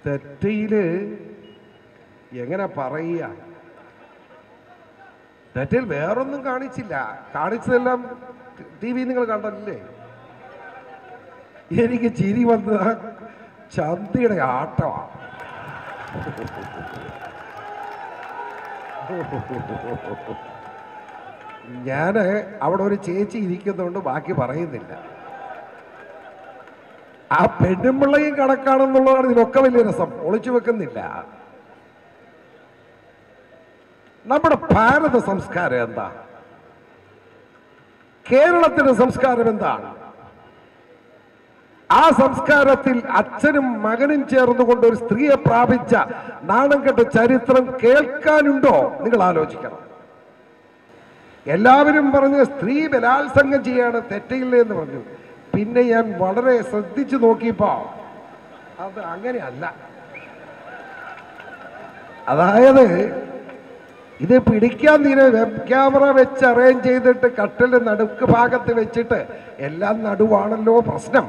തെറ്റയില് എങ്ങനെ പറയുക തെറ്റിൽ വേറൊന്നും കാണിച്ചില്ല കാണിച്ചതെല്ലാം ടി വി നിങ്ങൾ കണ്ടല്ലേ എനിക്ക് ചിരി വന്നത് ആ ചന്തിയുടെ ആട്ടമാണ് ഞാൻ അവിടെ ഒരു ചേച്ചി ഇരിക്കുന്നതുകൊണ്ട് ബാക്കി പറയുന്നില്ല ആ പെണ്ണുമ്പിള്ളയും കണക്കാണെന്നുള്ളതാണ് ഇതിലൊക്കെ വലിയ രസം ഒളിച്ചു വെക്കുന്നില്ല നമ്മുടെ ഭാരത സംസ്കാരം എന്താ കേരളത്തിന്റെ സംസ്കാരം എന്താണ് ആ സംസ്കാരത്തിൽ അച്ഛനും മകനും ചേർന്നുകൊണ്ട് ഒരു സ്ത്രീയെ പ്രാപിച്ച നാണം കെട്ട ചരിത്രം കേൾക്കാനുണ്ടോ നിങ്ങൾ ആലോചിക്കണം എല്ലാവരും പറഞ്ഞ് സ്ത്രീ ബലാത്സംഗം ചെയ്യാണ് തെറ്റില്ല എന്ന് പറഞ്ഞു പിന്നെ ഞാൻ വളരെ ശ്രദ്ധിച്ചു നോക്കിയപ്പോ അത് അങ്ങനെയല്ല അതായത് ഇത് പിടിക്കാൻ തീരെ വെബ് ക്യാമറ വെച്ച് അറേഞ്ച് ചെയ്തിട്ട് കട്ടില് നടുക്ക് ഭാഗത്ത് വെച്ചിട്ട് എല്ലാം നടുവാണല്ലോ പ്രശ്നം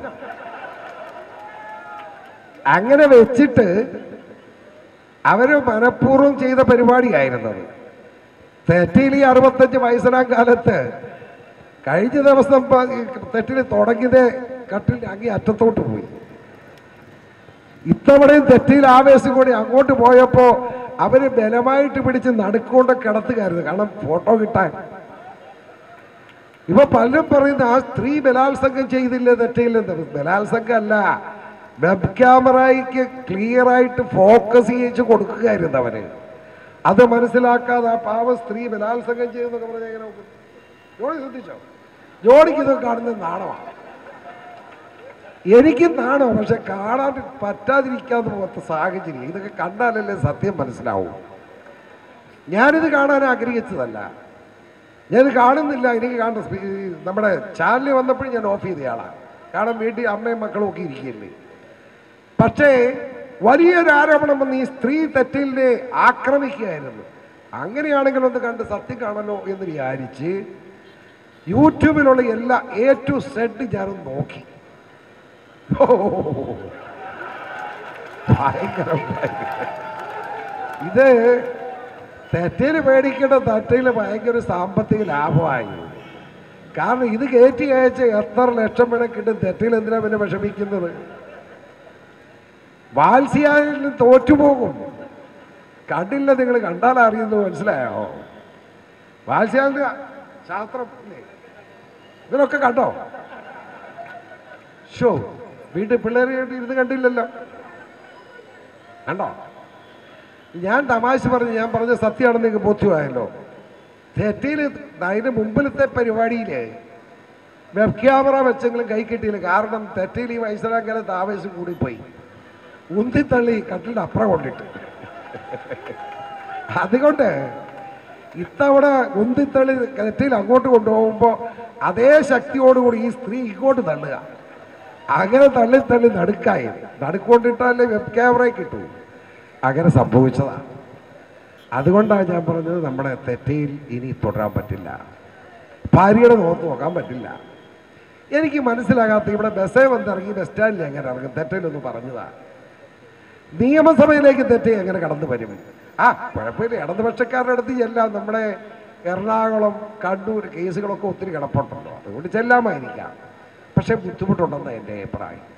അങ്ങനെ വെച്ചിട്ട് അവര് മനഃപൂർവ്വം ചെയ്ത പരിപാടിയായിരുന്നത് തെറ്റിയിൽ ഈ അറുപത്തഞ്ച് വയസ്സിനാം കാലത്ത് കഴിഞ്ഞ ദിവസം പ- ഈ തെറ്റിൽ തുടങ്ങിയതേ കട്ടിൽ അങ്ങേ അറ്റത്തോട്ട് പോയി ഇത്തവണയും തെറ്റിയിൽ ആവേശം കൂടി അങ്ങോട്ട് പോയപ്പോ അവര് ബലമായിട്ട് പിടിച്ച് നടുക്കൊണ്ട് കിടത്തുകയായിരുന്നു കാരണം ഫോട്ടോ കിട്ടാൻ ഇപ്പൊ പലരും പറയുന്ന ആ സ്ത്രീ ബലാത്സംഗം ചെയ്തില്ലേ തെറ്റില്ലെന്ന് ബലാത്സംഗം അല്ല വെബ് ക്യാമറയ്ക്ക് ക്ലിയർ ആയിട്ട് ഫോക്കസ് ചെയ്യിച്ച് കൊടുക്കുകയായിരുന്നു അവന് അത് മനസ്സിലാക്കാതെ ആ പാവ സ്ത്രീ ബലാത്സംഗം ചെയ്യുന്നൊക്കെ പറഞ്ഞാൽ എങ്ങനെ നോക്കും ജോണി ശ്രദ്ധിച്ചോ ജോണിക്ക് ഇതൊക്കെ കാണുന്നത് നാണമാണ് എനിക്ക് നാണോ പക്ഷെ കാണാൻ പറ്റാതിരിക്കാതെ പോകാത്ത സാഹചര്യം ഇതൊക്കെ കണ്ടാലല്ലേ സത്യം മനസ്സിലാവൂ ഞാനിത് കാണാൻ ആഗ്രഹിച്ചതല്ല ഞാനിത് കാണുന്നില്ല എനിക്ക് കാണുന്ന സ്പീ- ഈ നമ്മുടെ ചാനലിൽ വന്നപ്പോഴും ഞാൻ ഓഫ് ചെയ്തയാളാണ് കാരണം വീട്ടിൽ അമ്മയും മക്കളും ഒക്കെ ഇരിക്കുകയല്ലേ പക്ഷേ വലിയൊരു ആരോപണം വന്ന് ഈ സ്ത്രീ തെറ്റിലിനെ ആക്രമിക്കുകയായിരുന്നു അങ്ങനെയാണെങ്കിൽ ഒന്ന് കണ്ട് സത്യം കാണല്ലോ എന്ന് വിചാരിച്ച് യൂട്യൂബിലുള്ള എല്ലാ എ ടു സെഡ് ഞാനൊന്ന് നോക്കി ഓ, ഭയങ്കര ഭയങ്കര. ഇത് തെറ്റയിൽ പേടിക്കേണ്ട തെറ്റയിൽ ഭയങ്കര സാമ്പത്തിക ലാഭമായി കാരണം ഇത് കയറ്റി അയച്ച് എത്ര ലക്ഷം വേണം കിട്ടും തെറ്റയിൽ എന്തിനാ പിന്നെ വിഷമിക്കുന്നത് വാത്സ്യായനിൽ തോറ്റുപോകും കണ്ടില്ല നിങ്ങൾ കണ്ടാൽ അറിയുന്നത് മനസ്സിലായോ വാത്സ്യായന്റെ ശാസ്ത്രം ഇല്ലേ? ഇവരൊക്കെ കണ്ടോ ഷോ വീട്ടിൽ പിള്ളേർ ഇരുന്ന് കണ്ടില്ലല്ലോ കണ്ടോ ഞാൻ തമാശ പറഞ്ഞു ഞാൻ പറഞ്ഞ സത്യമാണെന്ന് നിങ്ങൾക്ക് ബോധ്യമായല്ലോ തെറ്റിയിൽ അതിന് മുമ്പിലത്തെ പരിപാടിയില് വെബ് ക്യാമറ വെച്ചെങ്കിലും കൈ കിട്ടിയില്ല കാരണം തെറ്റിയിൽ ഈ വയസ്സിലാക്കാലത്ത് ആവേശം കൂടിപ്പോയി ഉന്തിത്തള്ളി കട്ടിലിന്റെ അപ്പുറം കൊണ്ടിട്ട് അതുകൊണ്ട് ഇത്തവണ ഉന്തിത്തള്ളി തെറ്റിയിൽ അങ്ങോട്ട് കൊണ്ടുപോകുമ്പോൾ അതേ ശക്തിയോടുകൂടി ഈ സ്ത്രീ ഇങ്ങോട്ട് തള്ളുക അങ്ങനെ തള്ളി തള്ളി നടുക്കായി നടുക്കൊണ്ടിട്ടാലേ വെബ് ക്യാമറയിൽ കിട്ടൂ അങ്ങനെ സംഭവിച്ചതാണ് അതുകൊണ്ടാണ് ഞാൻ പറഞ്ഞത് നമ്മുടെ തെറ്റയിൽ ഇനി തുടരാൻ പറ്റില്ല ഭാര്യയുടെ നോത്ത് നോക്കാൻ പറ്റില്ല എനിക്ക് മനസ്സിലാകാത്ത ഇവിടെ ബസ്സേ വന്നിറങ്ങി ബസ് സ്റ്റാൻഡിൽ എങ്ങനെ ഇറങ്ങും തെറ്റയിലൊന്ന് പറഞ്ഞതാ നിയമസഭയിലേക്ക് തെറ്റ് എങ്ങനെ കടന്നു വരും ആ കുഴപ്പമില്ല ഇടതുപക്ഷക്കാരുടെ അടുത്ത് ചെല്ലാം നമ്മുടെ എറണാകുളം കണ്ണൂർ കേസുകളൊക്കെ ഒത്തിരി കിടപ്പുണ്ടല്ലോ അതുകൊണ്ട് ചെല്ലാമായിരിക്കാം പക്ഷെ ബുദ്ധിമുട്ടുണ്ടെന്ന് എൻ്റെ അഭിപ്രായം